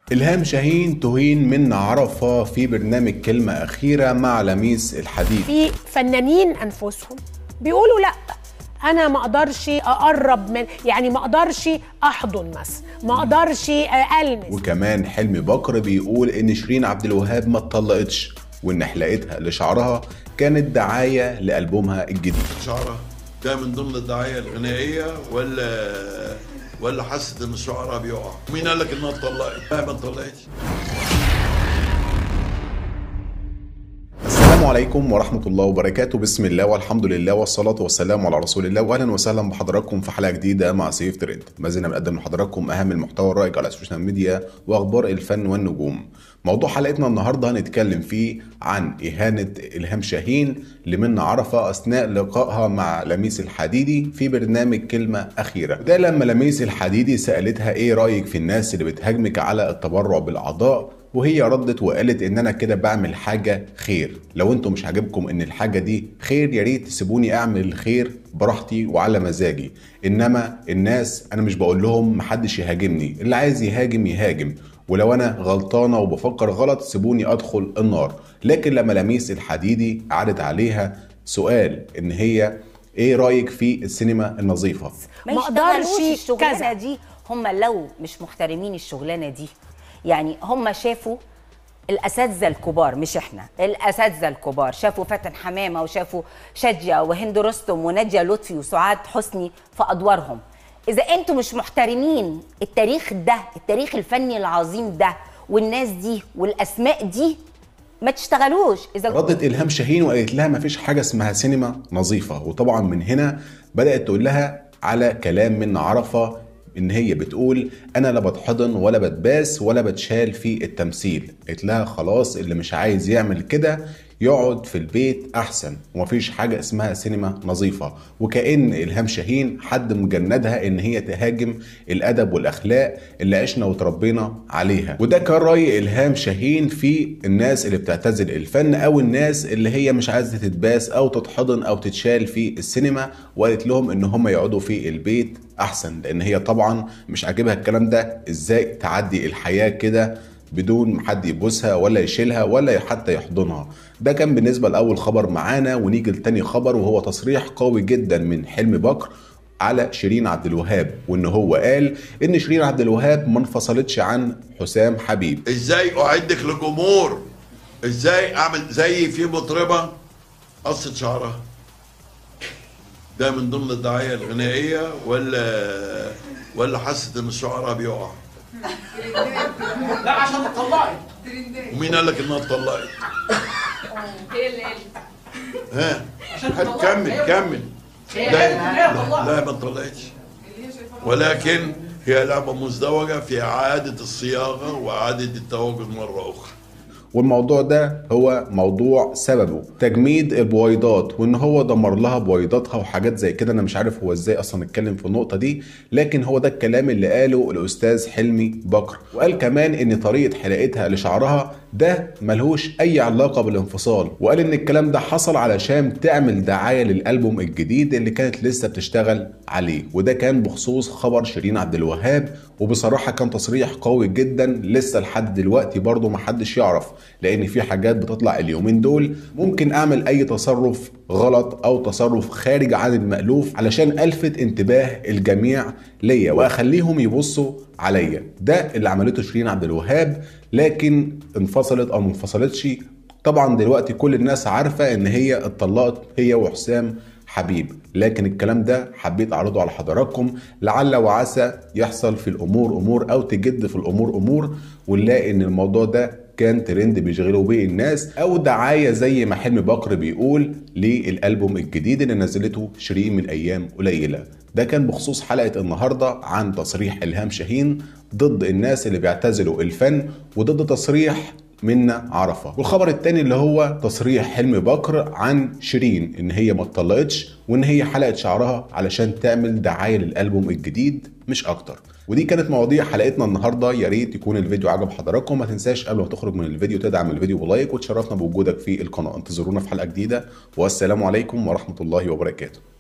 إلهام شاهين تهين من عرفة في برنامج كلمة أخيرة مع لميس الحديد في فنانين انفسهم بيقولوا لا انا ما اقدرش اقرب من يعني ما اقدرش احضن مثلا ما اقدرش المس وكمان حلمي بكر بيقول إن شيرين عبد الوهاب ما اتطلقتش وإن حلقتها لشعرها كانت دعاية لألبومها الجديد شعرها ده من ضمن الدعايه الغنائيه ولا ولا حست ان شعرها بيقع مين قال لك انها اتطلقت لا ما اتطلقتش السلام عليكم ورحمة الله وبركاته بسم الله والحمد لله والصلاة والسلام على رسول الله وأهلا وسهلا بحضراتكم في حلقة جديدة مع سيف ترند ما زلنا بنقدم لحضراتكم أهم المحتوى الرائج على السوشيال ميديا وأخبار الفن والنجوم موضوع حلقتنا النهاردة هنتكلم فيه عن إهانة إلهام شاهين لمنى عرفة أثناء لقائها مع لميس الحديدي في برنامج كلمة أخيرة ده لما لميس الحديدي سألتها إيه رأيك في الناس اللي بتهاجمك على التبرع بالأعضاء وهي ردت وقالت ان انا كده بعمل حاجه خير لو انتم مش عاجبكم ان الحاجه دي خير يا ريت تسيبوني اعمل الخير براحتي وعلى مزاجي انما الناس انا مش بقول لهم محدش يهاجمني اللي عايز يهاجم يهاجم ولو انا غلطانه وبفكر غلط سيبوني ادخل النار لكن لما لميس الحديدي عادت عليها سؤال ان هي ايه رايك في السينما النظيفه ما ما أقدرش يقدرش الشغلانه كذا. دي هم لو مش محترمين الشغلانه دي يعني هم شافوا الاساتذه الكبار مش احنا الاساتذه الكبار شافوا فاتن حمامه وشافوا شاديه وهند رستم وناديه لطفي وسعاد حسني في ادوارهم اذا انتوا مش محترمين التاريخ ده التاريخ الفني العظيم ده والناس دي والاسماء دي ما تشتغلوش اذا ردت الهام شاهين وقالت لها مفيش حاجه اسمها سينما نظيفه وطبعا من هنا بدات تقول لها على كلام من عرفه ان هي بتقول انا لا بتحضن ولا بتباس ولا بتشال في التمثيل قالت لها خلاص اللي مش عايز يعمل كده يقعد في البيت احسن ومفيش حاجه اسمها سينما نظيفه وكأن الهام شاهين حد مجندها ان هي تهاجم الادب والاخلاق اللي عشنا وتربينا عليها وده كان راي الهام شاهين في الناس اللي بتعتزل الفن او الناس اللي هي مش عايزه تتباس او تتحضن او تتشال في السينما وقالت لهم ان هم يقعدوا في البيت احسن لان هي طبعا مش عاجبها الكلام ده ازاي تعدي الحياه كده بدون حد يبوسها ولا يشيلها ولا حتى يحضنها ده كان بالنسبة لأول خبر معانا ونيجي لتاني خبر وهو تصريح قوي جدا من حلمي بكر على شيرين عبد الوهاب وان هو قال ان شيرين عبد الوهاب ما انفصلتش عن حسام حبيب ازاي اعدك لجمهور ازاي اعمل زي في مطربه قصت شعرها ده من ضمن الدعايه الغنائيه ولا ولا حست ان شعرها بيقع لا عشان اتطلقت ومين قال لك انها اتطلقت هي اللي قالت ها عشان اتطلقت. كمل أيوة. كمل هي لا قالت إن هي اتطلقت. لا ما اتطلقتش ولكن هي لعبه مزدوجه في اعاده الصياغه واعاده التواجد مره اخرى والموضوع ده هو موضوع سببه تجميد البويضات وان هو دمر لها بويضاتها وحاجات زي كده انا مش عارف هو ازاي اصلا اتكلم في النقطه دي لكن هو ده الكلام اللي قاله الاستاذ حلمي بكر وقال كمان ان طريقه حلاقتها لشعرها ده ملهوش اي علاقه بالانفصال وقال ان الكلام ده حصل علشان تعمل دعايه للالبوم الجديد اللي كانت لسه بتشتغل عليه وده كان بخصوص خبر شيرين عبد الوهاب وبصراحه كان تصريح قوي جدا لسه لحد دلوقتي برضه محدش يعرف لان في حاجات بتطلع اليومين دول ممكن اعمل اي تصرف غلط او تصرف خارج عن المألوف علشان الفت انتباه الجميع ليا واخليهم يبصوا عليا ده اللي عملته شيرين عبد الوهاب لكن انفصلت او ما انفصلتش طبعا دلوقتي كل الناس عارفه ان هي اتطلقت هي وحسام حبيب لكن الكلام ده حبيت اعرضه على حضراتكم لعل وعسى يحصل في الامور امور او تجد في الامور امور ونلاقي ان الموضوع ده كان ترند بيشغلوا بيه الناس او دعايه زي ما حلمي بكر بيقول للالبوم الجديد اللي نزلته شيرين من ايام قليله ده كان بخصوص حلقه النهارده عن تصريح الهام شاهين ضد الناس اللي بيعتزلوا الفن وضد تصريح منا عرفة والخبر التاني اللي هو تصريح حلمي بكر عن شيرين ان هي ما اتطلقتش وان هي حلقت شعرها علشان تعمل دعاية للألبوم الجديد مش اكتر ودي كانت مواضيع حلقتنا النهارده يا ريت يكون الفيديو عجب حضراتكم ما تنساش قبل ما تخرج من الفيديو تدعم الفيديو بلايك وتشرفنا بوجودك في القناه انتظرونا في حلقه جديده والسلام عليكم ورحمه الله وبركاته